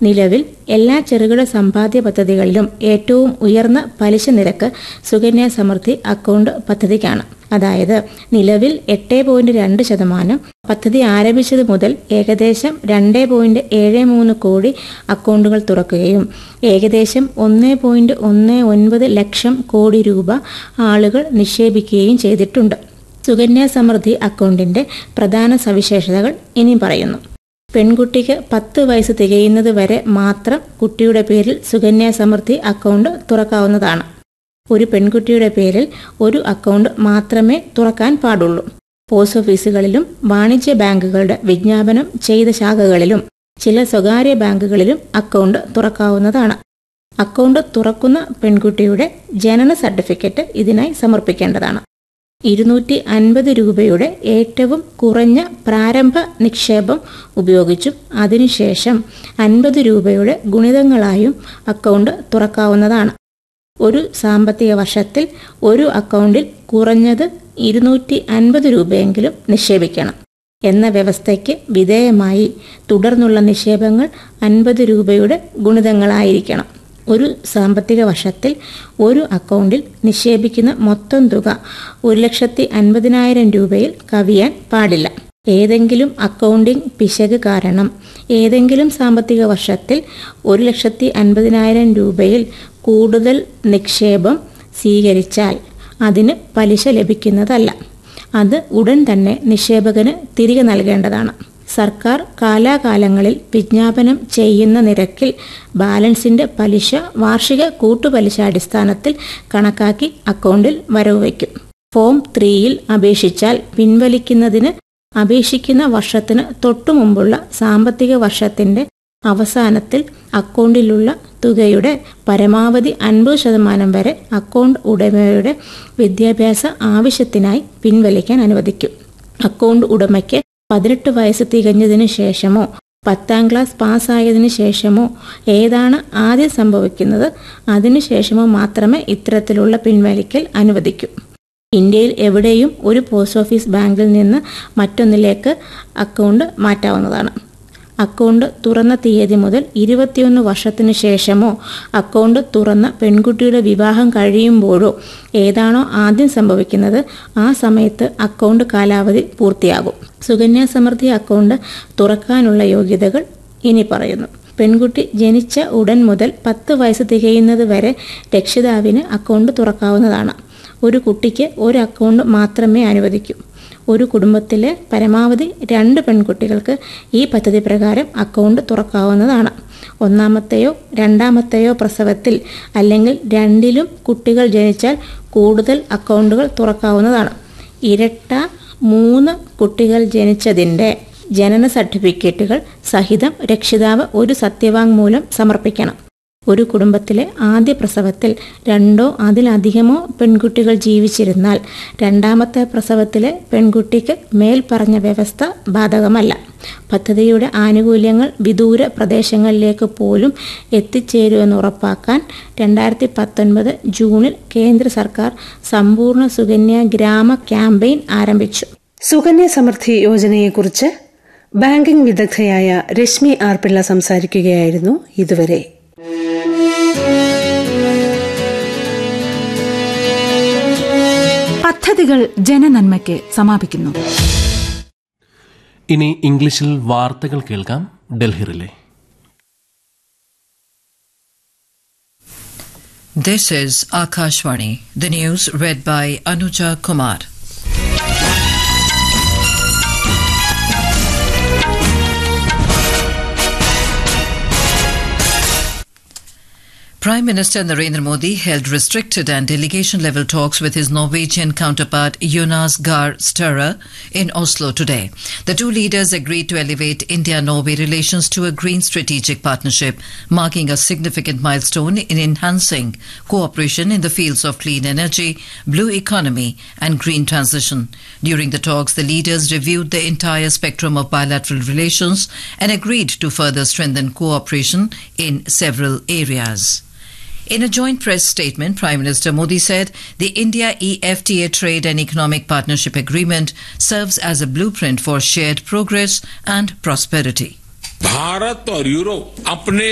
നിലവിൽ എല്ലാ ചെറുകിട സമ്പാദ്യ പദ്ധതികളിലും ഏറ്റവും ഉയർന്ന പലിശ നിരക്ക് സുകന്യ സമൃദ്ധി അക്കൗണ്ട് പദ്ധതിക്കാണ് അതായത് നിലവിൽ എട്ട് പോയിന്റ് രണ്ട് ശതമാനം പദ്ധതി ആരംഭിച്ചത് മുതൽ ഏകദേശം രണ്ട് പോയിന്റ് ഏഴ് മൂന്ന് കോടി അക്കൗണ്ടുകൾ തുറക്കുകയും ഏകദേശം ഒന്ന് പോയിന്റ് ഒന്ന് ഒൻപത് ലക്ഷം കോടി രൂപ ആളുകൾ നിക്ഷേപിക്കുകയും ചെയ്തിട്ടുണ്ട് സുകന്യ സമൃദ്ധി അക്കൗണ്ടിന്റെ പ്രധാന സവിശേഷതകൾ ഇനി പറയുന്നു പെൺകുട്ടിക്ക് പത്ത് വയസ്സ് തികയുന്നത് വരെ മാത്രം കുട്ടിയുടെ പേരിൽ സുകന്യ സമൃദ്ധി അക്കൗണ്ട് തുറക്കാവുന്നതാണ് ഒരു പെൺകുട്ടിയുടെ പേരിൽ ഒരു അക്കൗണ്ട് മാത്രമേ തുറക്കാൻ പാടുള്ളൂ പോസ്റ്റ് ഓഫീസുകളിലും വാണിജ്യ ബാങ്കുകളുടെ വിജ്ഞാപനം ചെയ്ത ശാഖകളിലും ചില സ്വകാര്യ ബാങ്കുകളിലും അക്കൗണ്ട് തുറക്കാവുന്നതാണ് അക്കൗണ്ട് തുറക്കുന്ന പെൺകുട്ടിയുടെ ജനന സർട്ടിഫിക്കറ്റ് ഇതിനായി സമർപ്പിക്കേണ്ടതാണ് ഇരുന്നൂറ്റി അൻപത് രൂപയുടെ ഏറ്റവും കുറഞ്ഞ പ്രാരംഭ നിക്ഷേപം ഉപയോഗിച്ചും അതിനുശേഷം അൻപത് രൂപയുടെ ഗുണിതങ്ങളായും അക്കൗണ്ട് തുറക്കാവുന്നതാണ് ഒരു സാമ്പത്തിക വർഷത്തിൽ ഒരു അക്കൗണ്ടിൽ കുറഞ്ഞത് ഇരുന്നൂറ്റി അൻപത് രൂപയെങ്കിലും നിക്ഷേപിക്കണം എന്ന വ്യവസ്ഥയ്ക്ക് വിധേയമായി തുടർന്നുള്ള നിക്ഷേപങ്ങൾ അൻപത് രൂപയുടെ ഗുണിതങ്ങളായിരിക്കണം ഒരു സാമ്പത്തിക വർഷത്തിൽ ഒരു അക്കൗണ്ടിൽ നിക്ഷേപിക്കുന്ന മൊത്തം തുക ഒരു ലക്ഷത്തി അൻപതിനായിരം രൂപയിൽ കവിയാൻ പാടില്ല ഏതെങ്കിലും അക്കൗണ്ടിംഗ് പിശക് കാരണം ഏതെങ്കിലും സാമ്പത്തിക വർഷത്തിൽ ഒരു ലക്ഷത്തി അൻപതിനായിരം രൂപയിൽ കൂടുതൽ നിക്ഷേപം സ്വീകരിച്ചാൽ അതിന് പലിശ ലഭിക്കുന്നതല്ല അത് ഉടൻ തന്നെ നിക്ഷേപകന് തിരികെ നൽകേണ്ടതാണ് സർക്കാർ കാലാകാലങ്ങളിൽ വിജ്ഞാപനം ചെയ്യുന്ന നിരക്കിൽ ബാലൻസിന്റെ പലിശ വാർഷിക കൂട്ടുപലിശ അടിസ്ഥാനത്തിൽ കണക്കാക്കി അക്കൗണ്ടിൽ വരവ് വയ്ക്കും ഫോം ത്രീയിൽ അപേക്ഷിച്ചാൽ പിൻവലിക്കുന്നതിന് അപേക്ഷിക്കുന്ന വർഷത്തിന് തൊട്ടുമുമ്പുള്ള സാമ്പത്തിക വർഷത്തിന്റെ അവസാനത്തിൽ അക്കൗണ്ടിലുള്ള തുകയുടെ പരമാവധി അൻപത് ശതമാനം വരെ അക്കൗണ്ട് ഉടമയുടെ വിദ്യാഭ്യാസ ആവശ്യത്തിനായി പിൻവലിക്കാൻ അനുവദിക്കും അക്കൗണ്ട് ഉടമയ്ക്ക് പതിനെട്ട് വയസ്സ് തികഞ്ഞതിന് ശേഷമോ പത്താം ക്ലാസ് പാസ്സായതിനു ശേഷമോ ഏതാണ് ആദ്യം സംഭവിക്കുന്നത് അതിനുശേഷമോ മാത്രമേ ഇത്തരത്തിലുള്ള പിൻവലിക്കൽ അനുവദിക്കൂ ഇന്ത്യയിൽ എവിടെയും ഒരു പോസ്റ്റ് ഓഫീസ് ബാങ്കിൽ നിന്ന് മറ്റൊന്നിലേക്ക് അക്കൗണ്ട് മാറ്റാവുന്നതാണ് അക്കൗണ്ട് തുറന്ന തീയതി മുതൽ ഇരുപത്തിയൊന്ന് വർഷത്തിനു ശേഷമോ അക്കൗണ്ട് തുറന്ന പെൺകുട്ടിയുടെ വിവാഹം കഴിയുമ്പോഴോ ഏതാണോ ആദ്യം സംഭവിക്കുന്നത് ആ സമയത്ത് അക്കൗണ്ട് കാലാവധി പൂർത്തിയാകും സുകന്യ സമൃദ്ധി അക്കൗണ്ട് തുറക്കാനുള്ള യോഗ്യതകൾ ഇനി പറയുന്നു പെൺകുട്ടി ജനിച്ച ഉടൻ മുതൽ പത്ത് വയസ്സ് തികയുന്നത് വരെ രക്ഷിതാവിന് അക്കൗണ്ട് തുറക്കാവുന്നതാണ് ഒരു കുട്ടിക്ക് ഒരു അക്കൗണ്ട് മാത്രമേ അനുവദിക്കൂ ഒരു കുടുംബത്തിലെ പരമാവധി രണ്ട് പെൺകുട്ടികൾക്ക് ഈ പദ്ധതി പ്രകാരം അക്കൗണ്ട് തുറക്കാവുന്നതാണ് ഒന്നാമത്തെയോ രണ്ടാമത്തെയോ പ്രസവത്തിൽ അല്ലെങ്കിൽ രണ്ടിലും കുട്ടികൾ ജനിച്ചാൽ കൂടുതൽ അക്കൗണ്ടുകൾ തുറക്കാവുന്നതാണ് ഇരട്ട മൂന്ന് കുട്ടികൾ ജനിച്ചതിൻ്റെ ജനന സർട്ടിഫിക്കറ്റുകൾ സഹിതം രക്ഷിതാവ് ഒരു സത്യവാങ്മൂലം സമർപ്പിക്കണം ഒരു കുടുംബത്തിലെ ആദ്യ പ്രസവത്തിൽ രണ്ടോ അതിലധികമോ പെൺകുട്ടികൾ ജീവിച്ചിരുന്നാൽ രണ്ടാമത്തെ പ്രസവത്തിലെ പെൺകുട്ടിക്ക് മേൽ പറഞ്ഞ വ്യവസ്ഥ ബാധകമല്ല പദ്ധതിയുടെ ആനുകൂല്യങ്ങൾ വിദൂര പ്രദേശങ്ങളിലേക്ക് പോലും എത്തിച്ചേരുമെന്ന് ഉറപ്പാക്കാൻ രണ്ടായിരത്തി പത്തൊൻപത് ജൂണിൽ കേന്ദ്ര സർക്കാർ സമ്പൂർണ്ണ സുകന്യ ഗ്രാമ ക്യാമ്പയിൻ ആരംഭിച്ചു സുകന്യ സമൃദ്ധി യോജനയെക്കുറിച്ച് ബാങ്കിംഗ് വിദഗ്ധയായ രശ്മി ആർ പിള്ള സംസാരിക്കുകയായിരുന്നു ഇതുവരെ പദ്ധതികൾ ജനനന്മയ്ക്ക് സമാപിക്കുന്നു ഇനി ഇംഗ്ലീഷിൽ വാർത്തകൾ കേൾക്കാം ഡൽഹിറിലെ This is Akashvani. The news read by Anuja Kumar. Prime Minister Narendra Modi held restricted and delegation level talks with his Norwegian counterpart Jonas Gahr Støre in Oslo today. The two leaders agreed to elevate India Norway relations to a green strategic partnership, marking a significant milestone in enhancing cooperation in the fields of clean energy, blue economy, and green transition. During the talks, the leaders reviewed the entire spectrum of bilateral relations and agreed to further strengthen cooperation in several areas. In a joint press statement, Prime Minister Modi said the India EFTA Trade and Economic Partnership Agreement serves as a blueprint for shared progress and prosperity. Bharat और Europe अपने